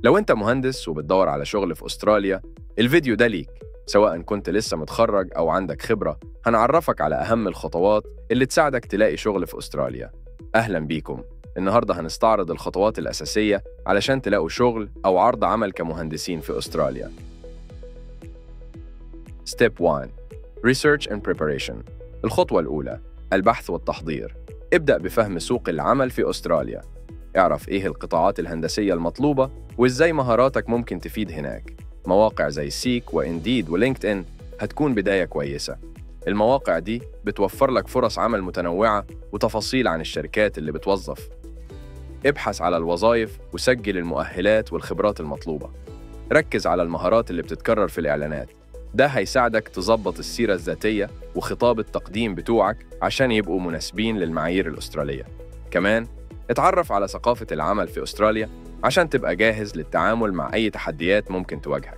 لو أنت مهندس وبتدور على شغل في أستراليا الفيديو ده ليك سواء كنت لسه متخرج أو عندك خبرة هنعرفك على أهم الخطوات اللي تساعدك تلاقي شغل في أستراليا أهلا بيكم النهاردة هنستعرض الخطوات الأساسية علشان تلاقوا شغل أو عرض عمل كمهندسين في أستراليا Step 1 Research and Preparation الخطوة الأولى البحث والتحضير ابدأ بفهم سوق العمل في أستراليا اعرف إيه القطاعات الهندسية المطلوبة وإزاي مهاراتك ممكن تفيد هناك مواقع زي سيك وإنديد ولينكد إن هتكون بداية كويسة المواقع دي بتوفر لك فرص عمل متنوعة وتفاصيل عن الشركات اللي بتوظف ابحث على الوظائف وسجل المؤهلات والخبرات المطلوبة ركز على المهارات اللي بتتكرر في الإعلانات ده هيساعدك تظبط السيرة الذاتية وخطاب التقديم بتوعك عشان يبقوا مناسبين للمعايير الأسترالية كمان اتعرف على ثقافة العمل في أستراليا عشان تبقى جاهز للتعامل مع أي تحديات ممكن تواجهك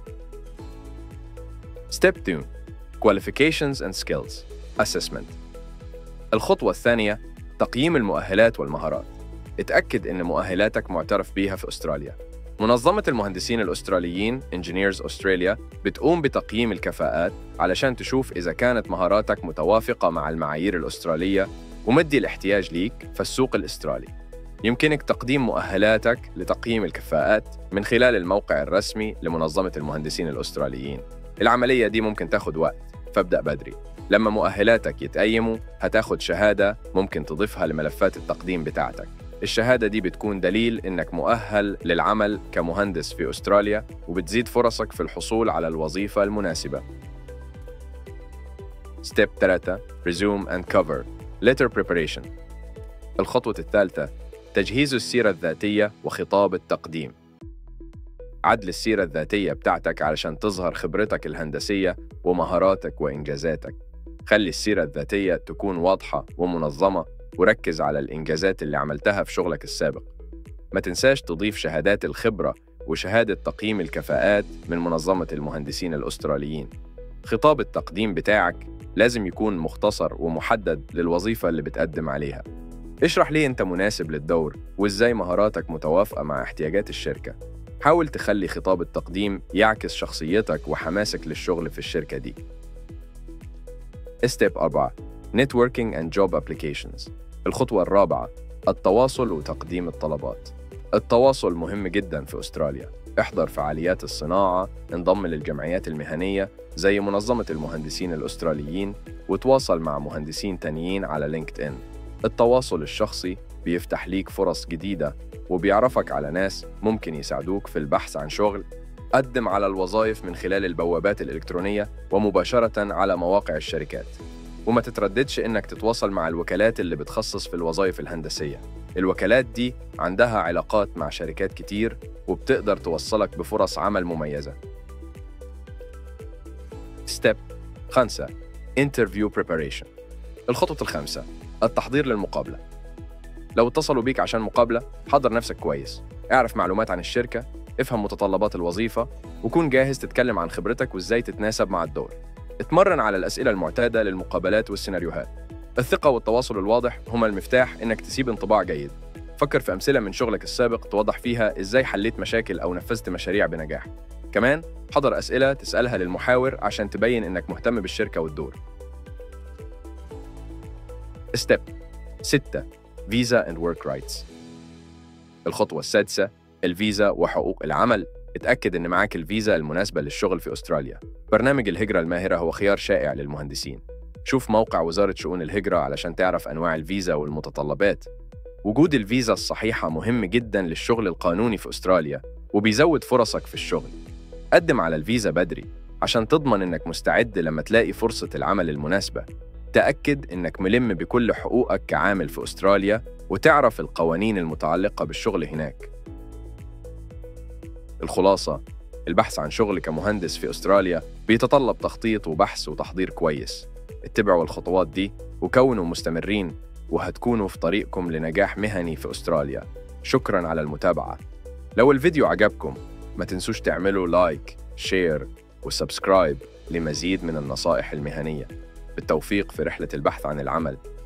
Step 2 Qualifications and Skills Assessment الخطوة الثانية تقييم المؤهلات والمهارات اتأكد إن مؤهلاتك معترف بيها في أستراليا منظمة المهندسين الأستراليين Engineers Australia بتقوم بتقييم الكفاءات علشان تشوف إذا كانت مهاراتك متوافقة مع المعايير الأسترالية ومدي الاحتياج ليك في السوق الأسترالي يمكنك تقديم مؤهلاتك لتقييم الكفاءات من خلال الموقع الرسمي لمنظمة المهندسين الأستراليين العملية دي ممكن تاخد وقت فابدأ بدري لما مؤهلاتك يتقيموا هتاخد شهادة ممكن تضيفها لملفات التقديم بتاعتك الشهادة دي بتكون دليل إنك مؤهل للعمل كمهندس في أستراليا وبتزيد فرصك في الحصول على الوظيفة المناسبة Step 3 Resume and Cover Letter Preparation الخطوة الثالثة تجهيز السيرة الذاتية وخطاب التقديم عدل السيرة الذاتية بتاعتك علشان تظهر خبرتك الهندسية ومهاراتك وإنجازاتك خلي السيرة الذاتية تكون واضحة ومنظمة وركز على الإنجازات اللي عملتها في شغلك السابق ما تنساش تضيف شهادات الخبرة وشهادة تقييم الكفاءات من منظمة المهندسين الأستراليين خطاب التقديم بتاعك لازم يكون مختصر ومحدد للوظيفة اللي بتقدم عليها اشرح ليه أنت مناسب للدور وإزاي مهاراتك متوافقة مع احتياجات الشركة حاول تخلي خطاب التقديم يعكس شخصيتك وحماسك للشغل في الشركة دي Step 4 Networking and Job Applications الخطوة الرابعة التواصل وتقديم الطلبات التواصل مهم جدا في أستراليا احضر فعاليات الصناعة انضم للجمعيات المهنية زي منظمة المهندسين الأستراليين وتواصل مع مهندسين تانيين على لينكد إن التواصل الشخصي بيفتح ليك فرص جديدة وبيعرفك على ناس ممكن يساعدوك في البحث عن شغل قدم على الوظائف من خلال البوابات الإلكترونية ومباشرة على مواقع الشركات وما تترددش إنك تتواصل مع الوكالات اللي بتخصص في الوظائف الهندسية الوكالات دي عندها علاقات مع شركات كتير وبتقدر توصلك بفرص عمل مميزة ستيب 5 Interview Preparation الخطوة الخامسة التحضير للمقابلة لو اتصلوا بيك عشان مقابلة حضر نفسك كويس اعرف معلومات عن الشركة افهم متطلبات الوظيفة وكون جاهز تتكلم عن خبرتك وازاي تتناسب مع الدور اتمرن على الأسئلة المعتادة للمقابلات والسيناريوهات الثقة والتواصل الواضح هما المفتاح إنك تسيب انطباع جيد فكر في أمثلة من شغلك السابق توضح فيها إزاي حليت مشاكل أو نفذت مشاريع بنجاح كمان حضر أسئلة تسألها للمحاور عشان تبين إنك مهتم بالشركة والدور ستيب 6 فيزا اند ورك رايتس الخطوة السادسة الفيزا وحقوق العمل اتأكد إن معاك الفيزا المناسبة للشغل في أستراليا برنامج الهجرة الماهرة هو خيار شائع للمهندسين شوف موقع وزارة شؤون الهجرة علشان تعرف أنواع الفيزا والمتطلبات وجود الفيزا الصحيحة مهم جدا للشغل القانوني في أستراليا وبيزود فرصك في الشغل قدم على الفيزا بدري عشان تضمن إنك مستعد لما تلاقي فرصة العمل المناسبة تأكد إنك ملم بكل حقوقك كعامل في أستراليا وتعرف القوانين المتعلقة بالشغل هناك الخلاصة البحث عن شغل كمهندس في أستراليا بيتطلب تخطيط وبحث وتحضير كويس اتبعوا الخطوات دي وكونوا مستمرين وهتكونوا في طريقكم لنجاح مهني في أستراليا شكراً على المتابعة لو الفيديو عجبكم ما تنسوش تعملوا لايك شير وسبسكرايب لمزيد من النصائح المهنية بالتوفيق في رحلة البحث عن العمل